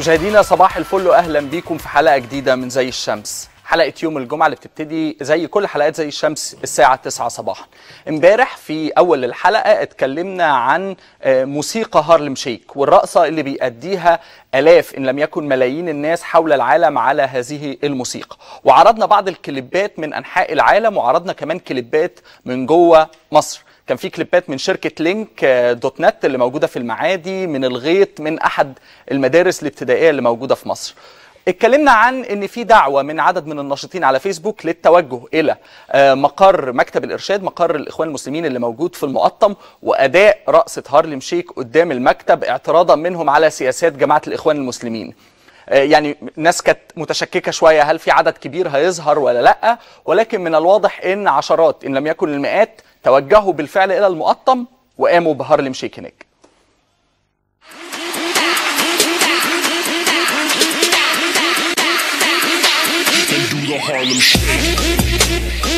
مشاهدينا صباح الفل واهلا بيكم في حلقه جديده من زي الشمس حلقه يوم الجمعه اللي بتبتدي زي كل حلقات زي الشمس الساعه 9 صباحا امبارح في اول الحلقه اتكلمنا عن موسيقى هارلم شيك والرقصه اللي بيأديها الاف ان لم يكن ملايين الناس حول العالم على هذه الموسيقى وعرضنا بعض الكليبات من انحاء العالم وعرضنا كمان كليبات من جوه مصر كان في كليبات من شركة لينك دوت نت اللي موجودة في المعادي من الغيط من أحد المدارس الابتدائية اللي موجودة في مصر اتكلمنا عن ان في دعوه من عدد من الناشطين على فيسبوك للتوجه الى مقر مكتب الارشاد مقر الاخوان المسلمين اللي موجود في المقطم واداء رقصه هارلم شيك قدام المكتب اعتراضا منهم على سياسات جماعه الاخوان المسلمين يعني ناس كانت متشككه شويه هل في عدد كبير هيظهر ولا لا ولكن من الواضح ان عشرات ان لم يكن المئات توجهوا بالفعل الى المقطم وقاموا بهارلم شيك هناك the Harlem Shake.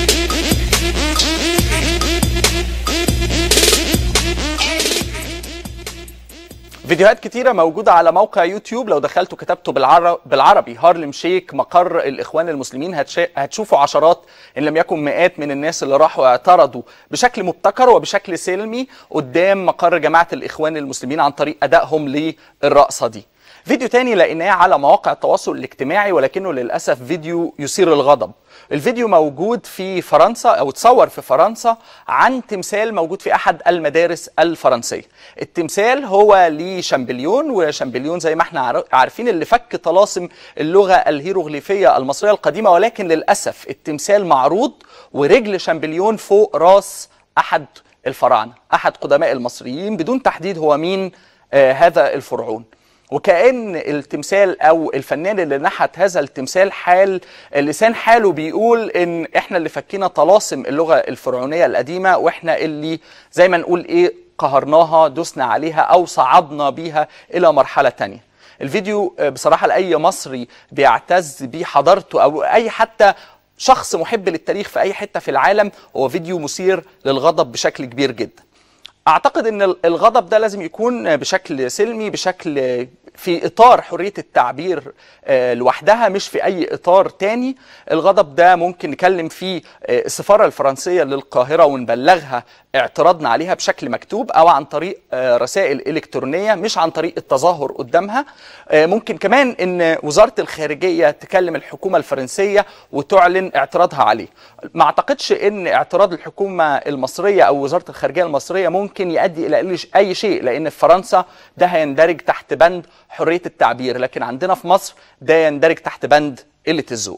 فيديوهات كتيرة موجودة على موقع يوتيوب لو دخلتوا كتبتوا بالعربي, بالعربي هارلم شيك مقر الإخوان المسلمين هتشا... هتشوفوا عشرات إن لم يكن مئات من الناس اللي راحوا اعترضوا بشكل مبتكر وبشكل سلمي قدام مقر جماعة الإخوان المسلمين عن طريق أدائهم للرقصة دي فيديو تاني لقيناه على مواقع التواصل الاجتماعي ولكنه للأسف فيديو يثير الغضب الفيديو موجود في فرنسا او اتصور في فرنسا عن تمثال موجود في احد المدارس الفرنسيه التمثال هو لشامبليون وشامبليون زي ما احنا عارفين اللي فك طلاسم اللغه الهيروغليفيه المصريه القديمه ولكن للاسف التمثال معروض ورجل شامبليون فوق راس احد الفراعنه احد قدماء المصريين بدون تحديد هو مين آه هذا الفرعون وكأن التمثال أو الفنان اللي نحت هذا التمثال حال لسان حاله بيقول إن إحنا اللي فكينا طلاسم اللغة الفرعونية القديمة وإحنا اللي زي ما نقول إيه قهرناها دوسنا عليها أو صعدنا بيها إلى مرحلة تانية الفيديو بصراحة لأي مصري بيعتز بحضارته أو أي حتى شخص محب للتاريخ في أي حتة في العالم هو فيديو مثير للغضب بشكل كبير جدا اعتقد ان الغضب ده لازم يكون بشكل سلمي بشكل في اطار حريه التعبير لوحدها مش في اي اطار تاني الغضب ده ممكن نكلم فيه السفاره الفرنسيه للقاهره ونبلغها اعتراضنا عليها بشكل مكتوب او عن طريق رسائل الكترونيه مش عن طريق التظاهر قدامها ممكن كمان ان وزاره الخارجيه تكلم الحكومه الفرنسيه وتعلن اعتراضها عليه ما اعتقدش ان اعتراض الحكومه المصريه او وزاره الخارجيه المصريه ممكن يؤدي الى اي شيء لان في فرنسا ده هيندرج تحت بند حريه التعبير لكن عندنا في مصر ده يندرج تحت بند قله الذوق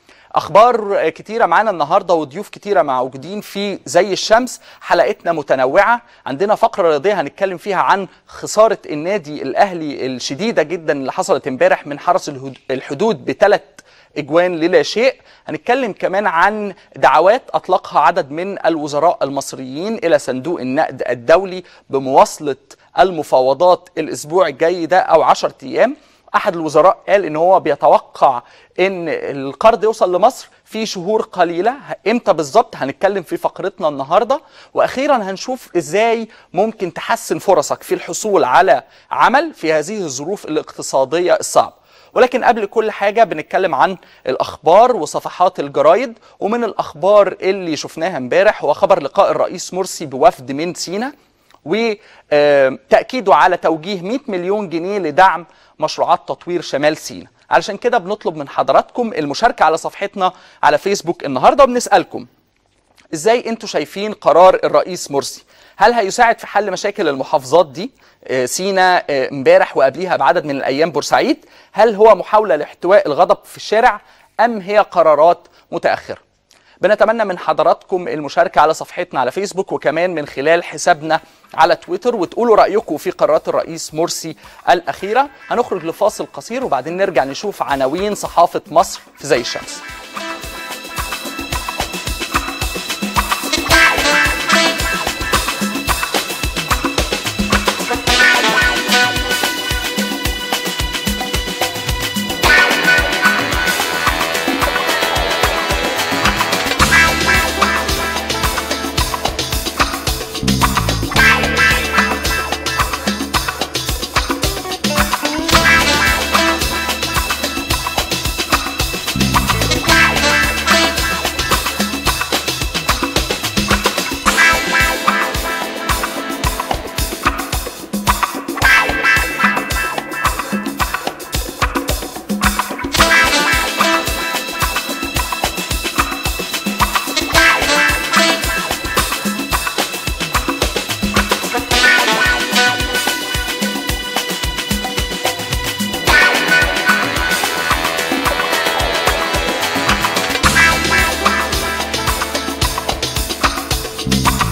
اخبار كتيره معانا النهارده وضيوف كتيره موجودين في زي الشمس حلقتنا متنوعه عندنا فقره رياضيه هنتكلم فيها عن خساره النادي الاهلي الشديده جدا اللي حصلت امبارح من حرس الحدود بثلاث اجوان للا شيء هنتكلم كمان عن دعوات اطلقها عدد من الوزراء المصريين الى صندوق النقد الدولي بمواصله المفاوضات الاسبوع الجاي ده او 10 ايام احد الوزراء قال ان هو بيتوقع ان القرض يوصل لمصر في شهور قليله امتى بالظبط هنتكلم في فقرتنا النهارده واخيرا هنشوف ازاي ممكن تحسن فرصك في الحصول على عمل في هذه الظروف الاقتصاديه الصعبه ولكن قبل كل حاجة بنتكلم عن الأخبار وصفحات الجرايد ومن الأخبار اللي شفناها امبارح هو خبر لقاء الرئيس مرسي بوفد من سينا وتأكيده على توجيه 100 مليون جنيه لدعم مشروعات تطوير شمال سينا علشان كده بنطلب من حضراتكم المشاركة على صفحتنا على فيسبوك النهاردة وبنسألكم ازاي انتوا شايفين قرار الرئيس مرسي هل هيساعد في حل مشاكل المحافظات دي سينا امبارح وقبليها بعدد من الايام بورسعيد هل هو محاوله لاحتواء الغضب في الشارع ام هي قرارات متاخره بنتمنى من حضراتكم المشاركة على صفحتنا على فيسبوك وكمان من خلال حسابنا على تويتر وتقولوا رأيكم في قرارات الرئيس مرسي الأخيرة هنخرج لفاصل قصير وبعدين نرجع نشوف عناوين صحافة مصر في زي الشمس Shake.